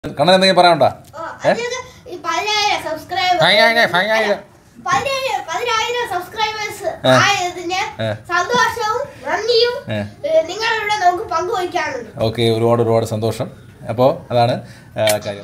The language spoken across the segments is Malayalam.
കണ്ണൻ എന്തെങ്കിലും പറയാനുണ്ടോ ഓ, അതിനൊക്കെ ഈ പതിനായിരം subscribers പതിനായിരം, പതിനായിരം. പതിനായിരം, പതിനായിരം സബ്സ്ക്രൈബേഴ്സ് ഏ. ആയതിന് ഏ. സന്തോഷവും നന്ദിയും ഏ. ഏ, നിങ്ങളുടെ നമുക്ക് പങ്കുവയ്ക്കാനുണ്ട് ഓക്കെ ഒരുപാട് ഒരുപാട് സന്തോഷം അപ്പോൾ അതാണ് ആ, കാര്യം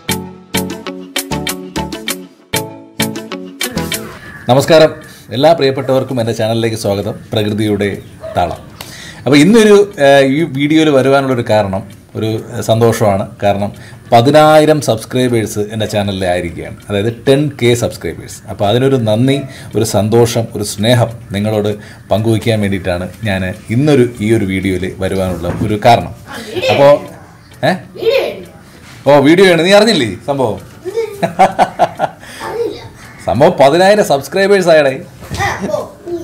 നമസ്കാരം എല്ലാ പ്രിയപ്പെട്ടവർക്കും എൻ്റെ ചാനലിലേക്ക് സ്വാഗതം പ്രകൃതിയുടെ താളം അപ്പോൾ ഇന്നൊരു ആ, ഈ വീഡിയോയിൽ വരുവാനുള്ളൊരു കാരണം ഒരു സന്തോഷമാണ് കാരണം പതിനായിരം സബ്സ്ക്രൈബേഴ്സ് എൻ്റെ ചാനലിൽ ആയിരിക്കുകയാണ് അതായത് ടെൻ കെ സബ്സ്ക്രൈബേഴ്സ് അപ്പോൾ അതിനൊരു നന്ദി ഒരു സന്തോഷം ഒരു സ്നേഹം നിങ്ങളോട് പങ്കുവയ്ക്കാൻ വേണ്ടിയിട്ടാണ് ഞാൻ ഇന്നൊരു ഈ ഒരു വീഡിയോയിൽ വരുവാനുള്ള ഒരു കാരണം അപ്പോൾ ഏ വീഡിയോ ഉണ്ട്. ഓ വീഡിയോ ആണ് നീ അറിഞ്ഞില്ലേ സംഭവം അറിയില്ല സംഭവം പതിനായിരം സബ്സ്ക്രൈബേഴ്സ് ആയടേ ആ, ഓ, ഉം.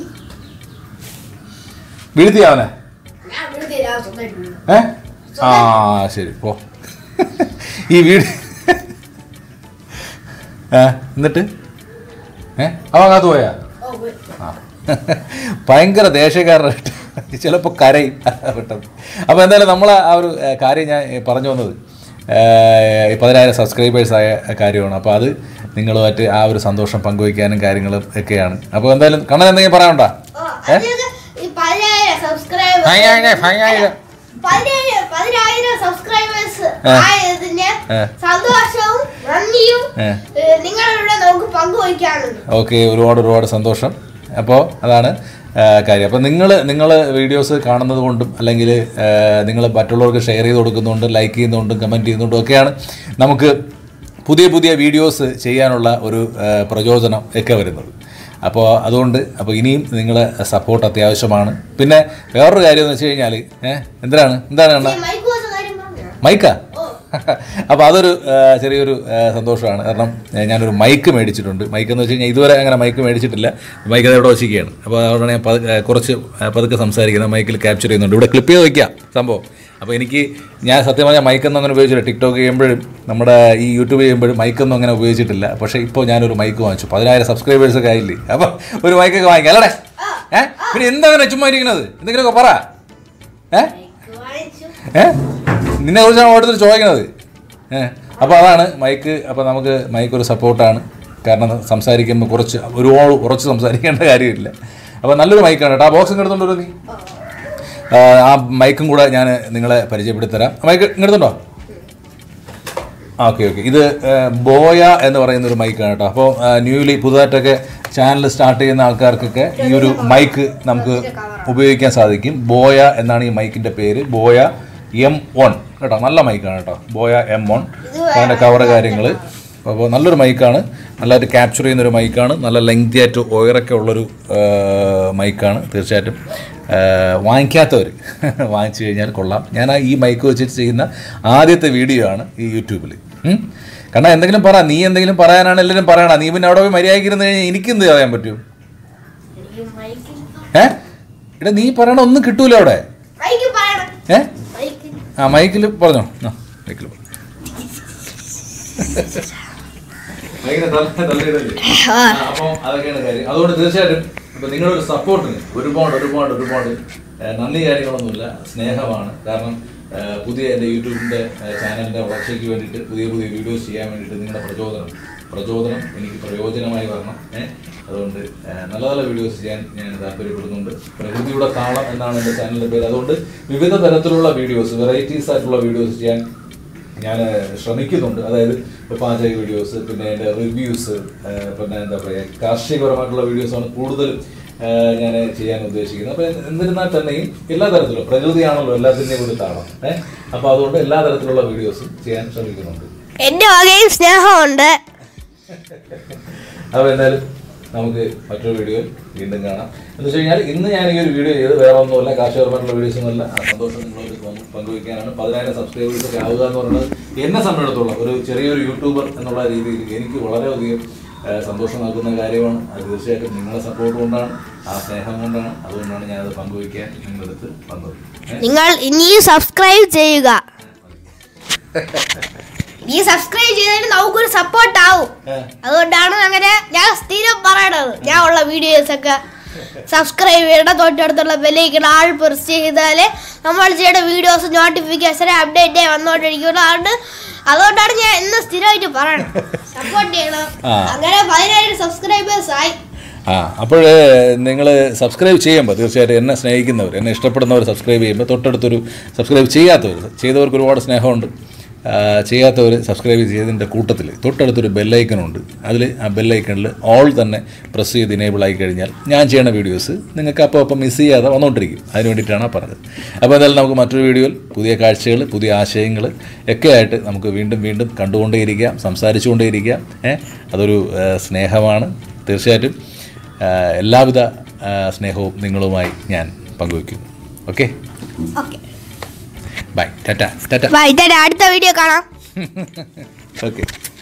വീഴ്ത്തി അവനെ ഞാൻ വെറുതെ ഇതാ സ്വന്തമായിട്ട് വീണു. ഏ ആ ശരി പോ ഈ വീട് ആ എന്നിട്ട് ഏ അവൻ കാത്തു പോയാ ഓ, പോയി. ആ ഭയങ്കര ദേഷ്യക്കാരനായിട്ട് ചിലപ്പോൾ കരയും പെട്ടെന്ന് അപ്പോൾ എന്തായാലും നമ്മൾ ആ ഒരു ഏ, കാര്യം ഞാൻ ഏ, പറഞ്ഞു വന്നത് ഏ, ഈ പതിനായിരം സബ്സ്ക്രൈബേഴ്സ് ആയ കാര്യമാണ് അപ്പോൾ അത് നിങ്ങളുമായിട്ട് ആ ഒരു സന്തോഷം പങ്കുവയ്ക്കാനും കാര്യങ്ങളും ഒക്കെയാണ് അപ്പോൾ എന്തായാലും കണ്ണൻ എന്തെങ്കിലും പറയാനുണ്ടോ ഓ, അതിനൊക്കെ ഈ പതിനായിരം subscribers- പതിനായിരം, പതിനായിരം. പതിനായിരം, പതിനായിരം സബ്സ്ക്രൈബേഴ്സ് ഏ. ആയതിന് ഏ. സന്തോഷവും നന്ദിയും ഏ. ഏ, നിങ്ങളുടെ നമുക്ക് പങ്കുവയ്ക്കാനുണ്ട് ഓക്കെ ഒരുപാട് ഒരുപാട് സന്തോഷം അപ്പോൾ അതാണ് ആ, കാര്യം അപ്പോൾ നിങ്ങൾ നിങ്ങൾ വീഡിയോസ് കാണുന്നത് കൊണ്ടും അല്ലെങ്കിൽ നിങ്ങൾ മറ്റുള്ളവർക്ക് ഷെയർ ചെയ്ത് കൊടുക്കുന്നതുകൊണ്ടും ലൈക്ക് ചെയ്യുന്നതുകൊണ്ടും കമൻറ്റ് ചെയ്യുന്നതുകൊണ്ടും ഒക്കെയാണ് നമുക്ക് പുതിയ പുതിയ വീഡിയോസ് ചെയ്യാനുള്ള ഒരു ആ, പ്രചോദനം ഒക്കെ വരുന്നത് അപ്പോൾ അതുകൊണ്ട് അപ്പോൾ ഇനിയും നിങ്ങളെ സപ്പോർട്ട് അത്യാവശ്യമാണ് പിന്നെ വേറൊരു കാര്യം എന്ന് വെച്ച് കഴിഞ്ഞാൽ ഏഹ് എന്തിനാണ് എന്താണ് കണ്ണ ഈ മൈക്ക് വെച്ച കാര്യം പറഞ്ഞോ? മൈക്കാ ഓ അപ്പോൾ അതൊരു ആ, ചെറിയൊരു ആ, സന്തോഷമാണ് കാരണം ആ, ഞാനൊരു മൈക്ക് മേടിച്ചിട്ടുണ്ട് മൈക്ക് എന്ന് വെച്ച് കഴിഞ്ഞാൽ ഇതുവരെ അങ്ങനെ മൈക്ക് മേടിച്ചിട്ടില്ല മൈക്ക് അത് ഇവിടെ വച്ചിരിക്കുകയാണ് അപ്പോൾ അതുകൊണ്ടാണ് ഞാൻ പതുക്കെ, ആ, കുറച്ച് ആ, പതുക്കെ സംസാരിക്കുന്നത് മൈക്കിൽ ക്യാപ്ചർ ചെയ്യുന്നുണ്ട് ഇവിടെ ക്ലിപ്പ് ചെയ്ത് വയ്ക്കാം സംഭവം അപ്പോൾ എനിക്ക് ഞാൻ സത്യം പറഞ്ഞാൽ മൈക്കൊന്നും അങ്ങനെ ഉപയോഗിച്ചില്ല ടിക്ടോക്ക് ചെയ്യുമ്പോഴും നമ്മുടെ ഈ യൂട്യൂബ് ചെയ്യുമ്പോഴും മൈക്കൊന്നും അങ്ങനെ ഉപയോഗിച്ചിട്ടില്ല പക്ഷേ ഇപ്പോൾ ഞാനൊരു മൈക്ക് വാങ്ങിച്ചു പതിനായിരം സബ്സ്ക്രൈബേഴ്സ് ഒക്കെ ആയില്ലേ അപ്പോൾ ഒരു മൈക്കൊക്കെ വാങ്ങിക്കാം അല്ലേ ഏ പിന്നെ എന്താ അങ്ങനെ ചുമ്മാ ഇരിക്കുന്നത് എന്തെങ്കിലുമൊക്കെ പറ ഏ മൈക്ക് വാങ്ങിച്ചു ഏ നിന്നെ കുറിച്ചാണ് ഓരോരുത്തർ ചോദിക്കുന്നത് ഏ അപ്പോൾ അതാണ് മൈക്ക് അപ്പോൾ നമുക്ക് മൈക്ക് ഒരു സപ്പോർട്ടാണ് കാരണം സംസാരിക്കുമ്പോൾ കുറച്ച് ഒരുപാട് കുറച്ച് സംസാരിക്കേണ്ട കാര്യമില്ല അപ്പോൾ നല്ലൊരു മൈക്കാണ് കേട്ടോ ആ ബോക്സ് ഇങ്ങെടുത്തോണ്ട് വരൂ നീ ആ, ആ മൈക്കും കൂടെ ഞാൻ നിങ്ങളെ പരിചയപ്പെടുത്തി തരാം മൈക്ക് ഇങ്ങെടുത്തുണ്ടോ ഓക്കെ ഓക്കെ ഇത് ഏ, ബോയ എന്ന് പറയുന്ന ഒരു മൈക്കാണ് കേട്ടോ അപ്പോൾ ന്യൂലി പുതുതായിട്ടൊക്കെ ചാനൽ സ്റ്റാർട്ട് ചെയ്യുന്ന ആൾക്കാർക്കൊക്കെ ഈ ഒരു മൈക്ക് നമുക്ക് ഉപയോഗിക്കാൻ സാധിക്കും ബോയ എന്നാണ് ഈ മൈക്കിൻ്റെ പേര് ബോയ എം വൺ കേട്ടോ നല്ല മൈക്കാണ് കേട്ടോ ബോയ എം വൺ അതിൻ്റെ കവർ കാര്യങ്ങൾ അപ്പോൾ നല്ലൊരു മൈക്കാണ് നല്ലതായിട്ട് ക്യാപ്ചർ ചെയ്യുന്നൊരു മൈക്കാണ് നല്ല ലെങ്തി ആയിട്ട് ഒയറൊക്കെ ഉള്ളൊരു ആ, മൈക്കാണ് തീർച്ചയായിട്ടും ആ, വാങ്ങിക്കാത്തവർ വാങ്ങിച്ചു കഴിഞ്ഞാൽ കൊള്ളാം ഞാൻ ആ ഈ മൈക്ക് വെച്ചിട്ട് ചെയ്യുന്ന ആദ്യത്തെ വീഡിയോ ആണ് ഈ യൂട്യൂബിൽ കാരണം എന്തെങ്കിലും പറ നീ എന്തെങ്കിലും പറയാനാണ് എല്ലാവരും പറയണം നീ പിന്നെ അവിടെ പോയി മര്യാദയ്ക്ക് ഇരുന്ന് കഴിഞ്ഞാൽ എനിക്കെന്ത് പറയാൻ പറ്റും എനിക്ക് മൈക്കിൽ ഏ എടാ നീ പറയണ ഒന്നും കിട്ടൂല അവിടെ മൈക്കിൽ പറയണം ഏ മൈക്കിൽ ആ മൈക്കിൽ പറഞ്ഞോ ആ മൈക്കിൽ പറഞ്ഞു അപ്പം അതൊക്കെയാണ് കാര്യം അതുകൊണ്ട് തീർച്ചയായിട്ടും ഇപ്പൊ നിങ്ങളുടെ ഒരു സപ്പോർട്ടിന് ഒരുപാട് ഒരുപാട് ഒരുപാട് ഏഹ്, നന്ദി കാര്യങ്ങളൊന്നുമില്ല സ്നേഹമാണ് കാരണം ഏഹ്, പുതിയ എൻ്റെ യൂട്യൂബിൻ്റെ ചാനലിൻ്റെ വളർച്ചയ്ക്ക് വേണ്ടിയിട്ട് പുതിയ പുതിയ വീഡിയോസ് ചെയ്യാൻ വേണ്ടിയിട്ട് നിങ്ങളുടെ പ്രചോദനം പ്രചോദനം എനിക്ക് പ്രയോജനമായി വരണം ഏഹ് അതുകൊണ്ട് ഏഹ്, നല്ല നല്ല വീഡിയോസ് ചെയ്യാൻ ഞാൻ താല്പര്യപ്പെടുന്നുണ്ട് പ്രകൃതിയുടെ താളം എന്നാണ് എൻ്റെ ചാനലിൻ്റെ പേര് അതുകൊണ്ട് വിവിധ തരത്തിലുള്ള വീഡിയോസ് വെറൈറ്റീസ് ആയിട്ടുള്ള വീഡിയോസ് ചെയ്യാൻ ഞാൻ ശ്രമിക്കുന്നുണ്ട് അതായത് ഇപ്പോൾ പാചക വീഡിയോസ് പിന്നെ എൻ്റെ റിവ്യൂസ് പിന്നെ എന്താ പറയുക കാർഷികപരമായിട്ടുള്ള വീഡിയോസാണ് കൂടുതലും ഞാൻ ചെയ്യാൻ ഉദ്ദേശിക്കുന്നത് അപ്പോൾ എന്നിരുന്നാൽ തന്നെയും എല്ലാ തരത്തിലും പ്രകൃതിയാണല്ലോ എല്ലാത്തിൻ്റെയും ഒരു താളം ഏഹ് അപ്പോൾ അതുകൊണ്ട് എല്ലാ തരത്തിലുള്ള വീഡിയോസും ചെയ്യാൻ ശ്രമിക്കുന്നുണ്ട് എന്റെ വകയും സ്നേഹമുണ്ട് അപ്പോൾ എന്തായാലും നമുക്ക് മറ്റൊരു വീഡിയോയിൽ വീണ്ടും കാണാം എന്ന് വെച്ച് കഴിഞ്ഞാൽ ഇന്ന് ഞാൻ ഈ ഒരു വീഡിയോ ചെയ്ത് വേറെ ഒന്നുമല്ല കാർഷികപരമായിട്ടുള്ള വീഡിയോസ് ഒന്നുമല്ല ആ സന്തോഷം നിങ്ങളോട് പങ്ക് പങ്കുവയ്ക്കാനാണ് പതിനായിരം സബ്സ്ക്രൈബേഴ്സ് ഒക്കെ ആവുക എന്ന് പറയുന്നത് എന്നെ സംബന്ധിച്ചിടത്തോളം ഒരു ചെറിയൊരു യൂട്യൂബർ എന്നുള്ള രീതിയിൽ എനിക്ക് വളരെയധികം ആ, സന്തോഷം നൽകുന്ന കാര്യമാണ് അത് തീർച്ചയായിട്ടും നിങ്ങളുടെ സപ്പോർട്ട് കൊണ്ടാണ് ആ സ്നേഹം കൊണ്ടാണ് അതുകൊണ്ടാണ് ഞാനത് പങ്കുവയ്ക്കാൻ നിങ്ങളുടെ അടുത്ത് വന്നത് ഏ? നിങ്ങൾ ഇനിയും സബ്സ്ക്രൈബ് ചെയ്യുക നീ സബ്സ്ക്രൈബ് ചെയ്തതിന് നമുക്കൊരു സപ്പോർട്ട് ആവും ഏ? അതുകൊണ്ടാണ് അങ്ങനെ ഞാൻ സ്ഥിരം പറയണത് ഞാൻ ഉള്ള വീഡിയോസ് ഒക്കെ സബ്സ്ക്രൈബ് ചെയ്യണം തൊട്ടടുത്തുള്ള ബെല്ലൈക്കൺ ആൾ പ്രസ് ചെയ്താലേ നമ്മൾ ചെയ്യുന്ന വീഡിയോസ് നോട്ടിഫിക്കേഷൻ അപ്ഡേറ്റ് വന്നുകൊണ്ടിരിക്കുള്ളൂ അതുകൊണ്ട് അതുകൊണ്ടാണ് ഞാൻ എന്ന് സ്ഥിരമായിട്ട് പറയണം സപ്പോർട്ട് ചെയ്യണം ആ. അങ്ങനെ പതിനായിരം സബ്സ്ക്രൈബേഴ്സ് ആയി ആ അപ്പോൾ നിങ്ങൾ സബ്സ്ക്രൈബ് ചെയ്യുമ്പോൾ തീർച്ചയായിട്ടും എന്നെ സ്നേഹിക്കുന്നവർ എന്നെ ഇഷ്ടപ്പെടുന്നവർ സബ്സ്ക്രൈബ് ചെയ്യുമ്പോൾ തൊട്ടടുത്തൊരു സബ്സ്ക്രൈബ് ചെയ്യാത്തവർ ചെയ്തവർക്ക് ഒരുപാട് സ്നേഹമുണ്ട് ആ, ചെയ്യാത്തവർ സബ്സ്ക്രൈബ് ചെയ്തതിൻ്റെ കൂട്ടത്തിൽ തൊട്ടടുത്തൊരു ബെല്ലൈക്കനുണ്ട് അതിൽ ആ ബെല്ലൈക്കണിൽ ഓൾ തന്നെ പ്രസ് ചെയ്ത് ഇനേബിൾ ആയി കഴിഞ്ഞാൽ ഞാൻ ചെയ്യുന്ന വീഡിയോസ് നിങ്ങൾക്ക് അപ്പോൾ അപ്പം മിസ് ചെയ്യാതെ വന്നുകൊണ്ടിരിക്കും അതിന് വേണ്ടിയിട്ടാണ് പറഞ്ഞത് അപ്പോൾ എന്തായാലും നമുക്ക് മറ്റൊരു വീഡിയോയിൽ പുതിയ കാഴ്ചകൾ പുതിയ ആശയങ്ങൾ ഒക്കെ ആയിട്ട് നമുക്ക് വീണ്ടും വീണ്ടും കണ്ടുകൊണ്ടേയിരിക്കാം സംസാരിച്ചുകൊണ്ടേയിരിക്കാം ഏ അതൊരു ആ, സ്നേഹമാണ് തീർച്ചയായിട്ടും ആ, എല്ലാവിധ ആ, സ്നേഹവും നിങ്ങളുമായി ഞാൻ പങ്കുവയ്ക്കുന്നു ഓക്കെ ഓക്കെ ബൈ ടാറ്റ ടാറ്റ ബൈ അടുത്ത വീഡിയോ കാണാം ഓക്കെ